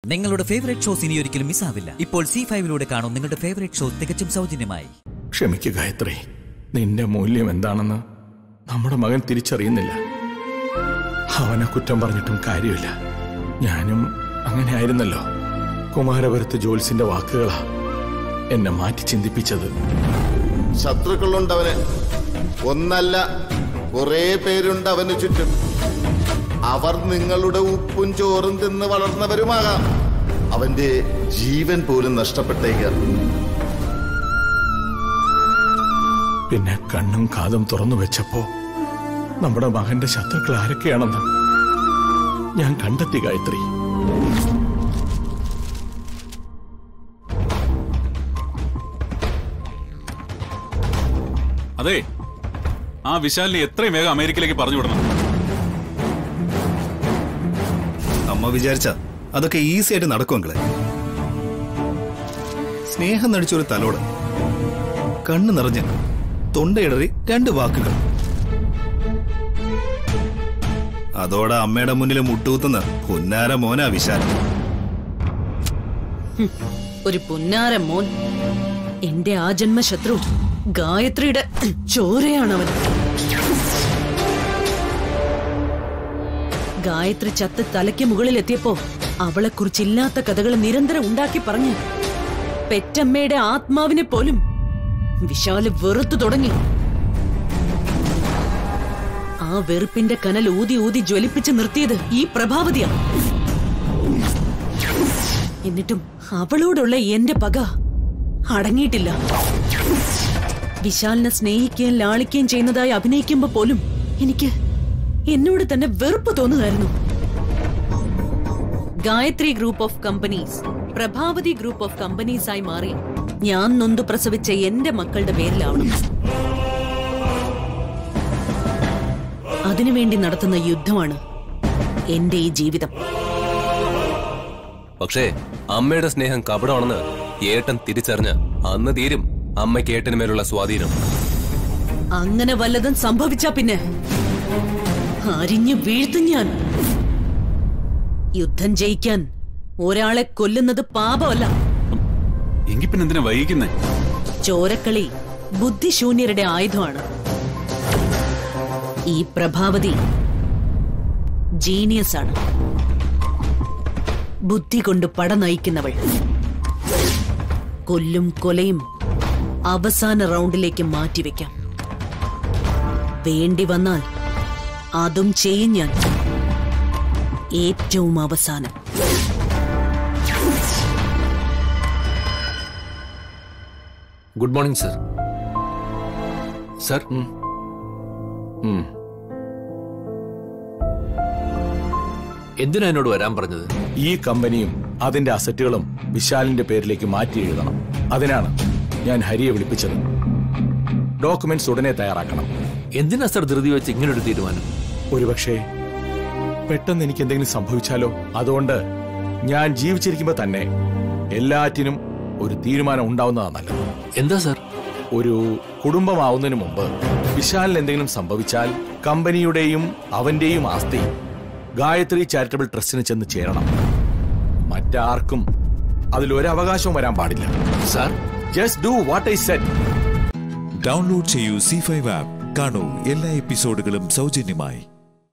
നിങ്ങളുടെ favourite shows ഇനി ഒരിക്കലും മിസ്സാവില്ല ഇപ്പോൾ സി ഫൈവിലൂടെ കാണും നിങ്ങളുടെ ഫേവറേറ്റ് ഷോ തികച്ചും സൗജന്യമായി ക്ഷമിക്കുക ഗായത്രി നിന്റെ മൂല്യം എന്താണെന്ന് നമ്മുടെ മകൻ തിരിച്ചറിയുന്നില്ല അവനെ കുറ്റം പറഞ്ഞിട്ടും കാര്യമില്ല ഞാനും അങ്ങനെ ആയിരുന്നല്ലോ കുമാരപുരത്ത് ജോൽസിന്റെ വാക്കുകളാ എന്നെ മാറ്റി ചിന്തിപ്പിച്ചത് ശത്രുക്കളുണ്ടവന് ഒന്നല്ല കുറെ പേരുണ്ട് അവന് ചുറ്റും അവർ നിങ്ങളുടെ ഉപ്പും ചോറും തിന്ന് വളർന്നവരുമാകാം അവന്റെ ജീവൻ പോലും നഷ്ടപ്പെട്ടേക്കാം പിന്നെ കണ്ണും കാതും തുറന്നു വെച്ചപ്പോ നമ്മുടെ മകന്റെ ശത്രുക്കൾ ആരൊക്കെയാണെന്ന് ഞാൻ കണ്ടെത്തി ഗായത്രി അതെ ആ വിശാലിനെ എത്രയും വേഗം അമേരിക്കയിലേക്ക് പറഞ്ഞു വിടണം അമ്മ വിചാരിച്ച അതൊക്കെ ഈസി ആയിട്ട് നടക്കും അങ്കിളെ സ്നേഹം നടിച്ചൊരു തലോട് കണ്ണു നിറഞ്ഞ് തൊണ്ടയിടറി രണ്ട് വാക്കുകൾ അതോടെ അമ്മയുടെ മുന്നിൽ മുട്ടുകുത്തുന്ന പുന്നാര മോനാ വിശാൽ ഒരു പുന്നാര മോൻ എന്റെ ആജന്മ ശത്രു ഗായത്രിയുടെ ചോരയാണവൻ ഗായത്രി ചത്ത് തലയ്ക്ക് മുകളിൽ എത്തിയപ്പോ അവളെ കുറിച്ചില്ലാത്ത കഥകൾ നിരന്തരം ഉണ്ടാക്കി പറഞ്ഞു പെറ്റമ്മയുടെ ആത്മാവിനെ പോലും വിശാല് വെറുത്തു തുടങ്ങി ആ വെറുപ്പിന്റെ കനൽ ഊതി ഊതി ജ്വലിപ്പിച്ച് നിർത്തിയത് ഈ പ്രഭാവതിയാണ് എന്നിട്ടും അവളോടുള്ള എന്റെ പക അടങ്ങിയിട്ടില്ല വിശാലിനെ സ്നേഹിക്കുകയും ലാളിക്കുകയും ചെയ്യുന്നതായി അഭിനയിക്കുമ്പോ പോലും എനിക്ക് എന്നോട് തന്നെ വെറുപ്പ് തോന്നുമായിരുന്നു Gayatri group of companies Prabhavati group of companies ആയി മാറി ഞാൻ നൊന്തു പ്രസവിച്ച എന്റെ മക്കളുടെ പേരിലാവണം അതിനുവേണ്ടി നടത്തുന്ന യുദ്ധമാണ് എന്റെ ഈ ജീവിതം പക്ഷേ അമ്മയുടെ സ്നേഹം കപടമാണെന്ന് ഏട്ടൻ തിരിച്ചറിഞ്ഞ് അന്ന് തീരും അമ്മയ്ക്ക് ഏട്ടന് മേലുള്ള സ്വാധീനം അങ്ങനെ വല്ലതും സംഭവിച്ചാ പിന്നെ അരിഞ്ഞു വീഴ്ത്തും ഞാൻ യുദ്ധം ജയിക്കാൻ ഒരാളെ കൊല്ലുന്നത് പാപമല്ല എങ്കിൽ പിന്നെ എന്തിനാ വൈകിക്കുന്നേ ചോരക്കളി ബുദ്ധിശൂന്യരുടെ ആയുധമാണ് ഈ പ്രഭാവതി ജീനിയസ് ആണ് ബുദ്ധി കൊണ്ട് പട നയിക്കുന്നവൾ കൊല്ലും കൊലയും അവസാന റൗണ്ടിലേക്ക് മാറ്റിവെക്കാം വേണ്ടി വന്നാൽ അതും ചെയ്യും ഞാൻ ഏറ്റവും അവസാനം ഗുഡ് മോർണിംഗ് സർ സർ ഉം. എന്തിനാ എന്നോട് വരാൻ പറഞ്ഞത് ഈ കമ്പനിയും അതിന്റെ അസറ്റുകളും വിശാലിന്റെ പേരിലേക്ക് മാറ്റി എഴുതണം അതിനാണ് ഞാൻ ഹരിയെ വിളിപ്പിച്ചത് ഡോക്യുമെന്റ്സ് ഉടനെ തയ്യാറാക്കണം എന്തിനാ സർ ധൃതി വെച്ച് ഇങ്ങനൊരു തീരുമാനം ഒരുപക്ഷെ പെട്ടെന്ന് എനിക്ക് എന്തെങ്കിലും സംഭവിച്ചാലോ അതുകൊണ്ട് ഞാൻ ജീവിച്ചിരിക്കുമ്പോ തന്നെ എല്ലാറ്റിനും ഒരു തീരുമാനം ഉണ്ടാവുന്നതാണ് നല്ലത് എന്താ സർ ഒരു കുടുംബമാവുന്നതിന് മുമ്പ് വിശാലിന് എന്തെങ്കിലും സംഭവിച്ചാൽ കമ്പനിയുടെയും അവന്റെയും ആസ്തി ഗായത്രി ചാരിറ്റബിൾ ട്രസ്റ്റിന് ചെന്ന് ചേരണം മറ്റാർക്കും അതിലൊരു അവകാശവും വരാൻ പാടില്ല sir just do what I said download ചെയ്യൂ സി ഫൈവ് ആപ്പ് കാണൂ എല്ലാ എപ്പിസോഡുകളും സൗജന്യമായി